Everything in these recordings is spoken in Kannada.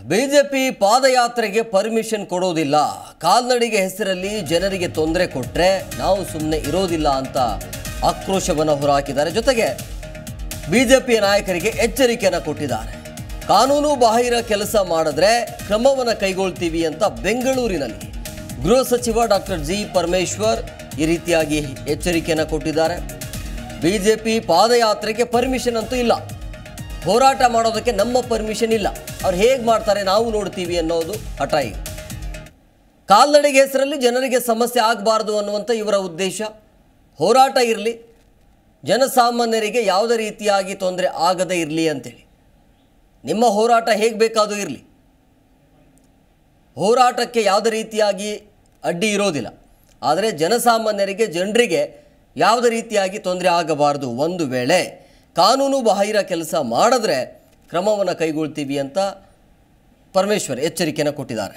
ಬಿಜೆಪಿ ಪಾದಯಾತ್ರೆಗೆ ಪರ್ಮಿಷನ್ ಕೊಡೋದಿಲ್ಲ ಕಾಲ್ನಡಿಗೆ ಹೆಸರಲ್ಲಿ ಜನರಿಗೆ ತೊಂದರೆ ಕೊಟ್ಟರೆ ನಾವು ಸುಮ್ಮನೆ ಇರೋದಿಲ್ಲ ಅಂತ ಆಕ್ರೋಶವನ್ನು ಹೊರಹಾಕಿದ್ದಾರೆ ಜೊತೆಗೆ ಬಿಜೆಪಿಯ ನಾಯಕರಿಗೆ ಎಚ್ಚರಿಕೆಯನ್ನು ಕೊಟ್ಟಿದ್ದಾರೆ ಕಾನೂನು ಬಾಹಿರ ಕೆಲಸ ಮಾಡಿದ್ರೆ ಕ್ರಮವನ್ನು ಕೈಗೊಳ್ತೀವಿ ಅಂತ ಬೆಂಗಳೂರಿನಲ್ಲಿ ಗೃಹ ಸಚಿವ ಡಾಕ್ಟರ್ ಜಿ ಪರಮೇಶ್ವರ್ ಈ ರೀತಿಯಾಗಿ ಎಚ್ಚರಿಕೆಯನ್ನು ಕೊಟ್ಟಿದ್ದಾರೆ ಬಿಜೆಪಿ ಪಾದಯಾತ್ರೆಗೆ ಪರ್ಮಿಷನ್ ಅಂತೂ ಇಲ್ಲ ಹೋರಾಟ ಮಾಡೋದಕ್ಕೆ ನಮ್ಮ ಪರ್ಮಿಷನ್ ಇಲ್ಲ ಅವ್ರು ಹೇಗೆ ಮಾಡ್ತಾರೆ ನಾವು ನೋಡ್ತೀವಿ ಅನ್ನೋದು ಹಠ ಈಗ ಕಾಲ್ನಡಿಗೆ ಹೆಸರಲ್ಲಿ ಜನರಿಗೆ ಸಮಸ್ಯೆ ಆಗಬಾರ್ದು ಅನ್ನುವಂಥ ಇವರ ಉದ್ದೇಶ ಹೋರಾಟ ಇರಲಿ ಜನಸಾಮಾನ್ಯರಿಗೆ ಯಾವುದೇ ರೀತಿಯಾಗಿ ತೊಂದರೆ ಆಗದೇ ಇರಲಿ ಅಂತೇಳಿ ನಿಮ್ಮ ಹೋರಾಟ ಹೇಗೆ ಬೇಕಾದರೂ ಇರಲಿ ಹೋರಾಟಕ್ಕೆ ಯಾವುದೇ ರೀತಿಯಾಗಿ ಅಡ್ಡಿ ಇರೋದಿಲ್ಲ ಆದರೆ ಜನಸಾಮಾನ್ಯರಿಗೆ ಜನರಿಗೆ ಯಾವುದೇ ರೀತಿಯಾಗಿ ತೊಂದರೆ ಆಗಬಾರ್ದು ಒಂದು ವೇಳೆ ಕಾನೂನು ಬಾಹಿರ ಕೆಲಸ ಮಾಡಿದ್ರೆ ಕ್ರಮವನ್ನು ಕೈಗೊಳ್ತೀವಿ ಅಂತ ಪರಮೇಶ್ವರ್ ಎಚ್ಚರಿಕೆಯನ್ನು ಕೊಟ್ಟಿದ್ದಾರೆ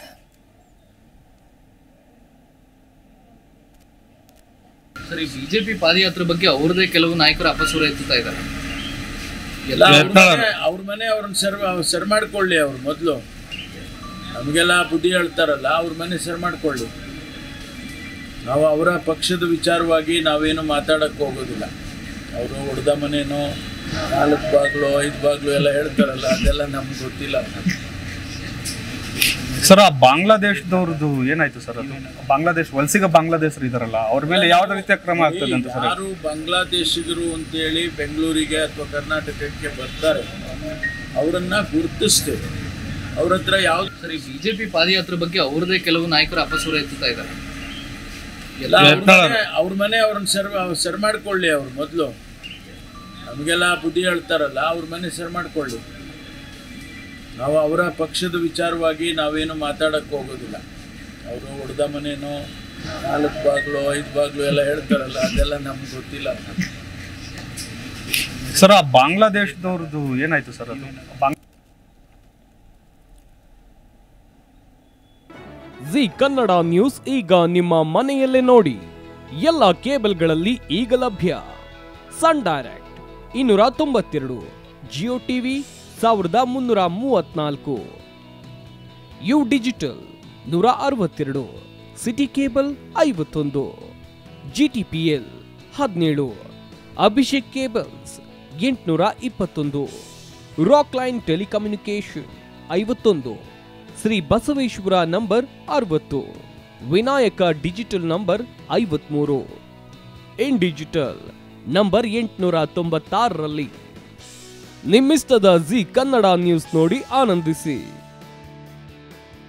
ಸರ್ ಈ ಬಿಜೆಪಿ ಪಾದಯಾತ್ರೆ ಬಗ್ಗೆ ಅವ್ರದೇ ಕೆಲವು ನಾಯಕರು ಅಪಸ್ವರ ಎತ್ತುತ್ತಾ ಇದ್ದಾರೆ ಎಲ್ಲ ಅವ್ರ ಮನೆ ಅವ್ರ ಮನೆ ಅವ್ರನ್ನ ಸರ್ ಸರ್ ಮಾಡ್ಕೊಳ್ಳಿ ಅವ್ರು ಮೊದಲು ನಮಗೆಲ್ಲ ಬುದ್ಧಿ ಹೇಳ್ತಾರಲ್ಲ ಅವ್ರ ಮನೆ ಸರ್ ಮಾಡ್ಕೊಳ್ಳಿ ನಾವು ಅವರ ಪಕ್ಷದ ವಿಚಾರವಾಗಿ ನಾವೇನು ಮಾತಾಡಕ್ಕೆ ಹೋಗೋದಿಲ್ಲ ಅವರು ಹೊಡೆದ ಮನೇನೋ ನಾಲ್ಕು ಬಾಗ್ಲು ಐದು ಬಾಗ್ಲು ಎಲ್ಲ ಹೇಳ್ತಾರಲ್ಲ ಅದೆಲ್ಲ ನಮ್ಗೆ ಗೊತ್ತಿಲ್ಲ ಸರ್ ಆ ಬಾಂಗ್ಲಾದೇಶದವ್ರದ್ದು ಏನಾಯ್ತು ಸರ್ ಅದು ಬಾಂಗ್ಲಾದೇಶ ವಲಸಿಗ ಬಾಂಗ್ಲಾದೇಶರು ಇದಾರಲ್ಲ ಅವ್ರ ಮೇಲೆ ಯಾವ ರೀತಿಯ ಕ್ರಮ ಆಗ್ತದೆ ಅಂತ ಸರ್ ಯಾರು ಬಾಂಗ್ಲಾದೇಶಿಗರು ಅಂತೇಳಿ ಬೆಂಗಳೂರಿಗೆ ಅಥವಾ ಕರ್ನಾಟಕಕ್ಕೆ ಬರ್ತಾರೆ ಅವರನ್ನ ಗುರುತಿಸ್ತೇವೆ ಅವ್ರ ಹತ್ರ ಯಾವ್ದು ಸರ್ ಈ ಬಿಜೆಪಿ ಪಾದಯಾತ್ರೆ ಬಗ್ಗೆ ಅವ್ರದೇ ಕೆಲವು ನಾಯಕರು ಅಪಸ್ವರ ಎತ್ತುತ್ತಾ ಇದ್ದಾರೆ ಎಲ್ಲ ಅವ್ರ ಮನೆ ಅವ್ರ ಮನೆ ಅವ್ರನ್ನ ಸರ್ ಸರ್ ಮಾಡ್ಕೊಳ್ಳಿ ಅವ್ರು ಮೊದಲು ನಮಗೆಲ್ಲ ಬುದ್ಧಿ ಹೇಳ್ತಾರಲ್ಲ ಅವ್ರ ಮನೆ ಸರ್ ಮಾಡ್ಕೊಳ್ಳಿ ನಾವು ಅವರ ಪಕ್ಷದ ವಿಚಾರವಾಗಿ ನಾವೇನು ಮಾತಾಡಕ್ಕೆ ಹೋಗೋದಿಲ್ಲ ಅವರು ಹೊಡೆದ ಮನೇನೋ ನಾಲ್ಕು ಬಾಗ್ಲು ಐದು ಬಾಗ್ಲು ಎಲ್ಲ ಹೇಳ್ತಾರಲ್ಲ ಅದೆಲ್ಲ ನಮ್ಗೆ ಗೊತ್ತಿಲ್ಲ ಸರ್ ಆ ಬಾಂಗ್ಲಾದೇಶದವ್ರದ್ದು ಏನಾಯ್ತು ಸರ್ ಅದು ಬಾಂಗ್- ಜಿ ಕನ್ನಡ ನ್ಯೂಸ್ ಈಗ ನಿಮ್ಮ ಮನೆಯಲ್ಲೇ ನೋಡಿ ಎಲ್ಲ ಕೇಬಲ್ಗಳಲ್ಲಿ ಈಗ ಲಭ್ಯ ಸನ್ ಡೈರೆಕ್ಟ್ ಇನ್ನೂರ ತೊಂಬತ್ತೆರಡು ಜಿಯೋ ಟಿವಿ ಸಾವಿರದ ಮುನ್ನೂರ ಮೂವತ್ನಾಲ್ಕು ಯು ಡಿಜಿಟಲ್ ನೂರ ಅರವತ್ತೆರಡು ಸಿಟಿ ಕೇಬಲ್ ಐವತ್ತೊಂದು ಜಿ ಟಿ ಪಿ ಎಲ್ ಹದಿನೇಳು ಅಭಿಷೇಕ್ ಕೇಬಲ್ಸ್ ಎಂಟುನೂರ ಇಪ್ಪತ್ತೊಂದು ರಾಕ್ ಲೈನ್ ಟೆಲಿಕಮ್ಯುನಿಕೇಶನ್ ಐವತ್ತೊಂದು ಶ್ರೀ ಬಸವೇಶ್ವರ ನಂಬರ್ ಅರವತ್ತು ವಿನಾಯಕ ಡಿಜಿಟಲ್ ನಂಬರ್ ಐವತ್ಮೂರು ಇನ್ ಡಿಜಿಟಲ್ ನಂಬರ್ ಎಂಟುನೂರ ತೊಂಬತ್ತಾರರಲ್ಲಿ ನಿಮ್ಮಿಸ್ತದ ಜಿ ಕನ್ನಡ ನ್ಯೂಸ್ ನೋಡಿ ಆನಂದಿಸಿ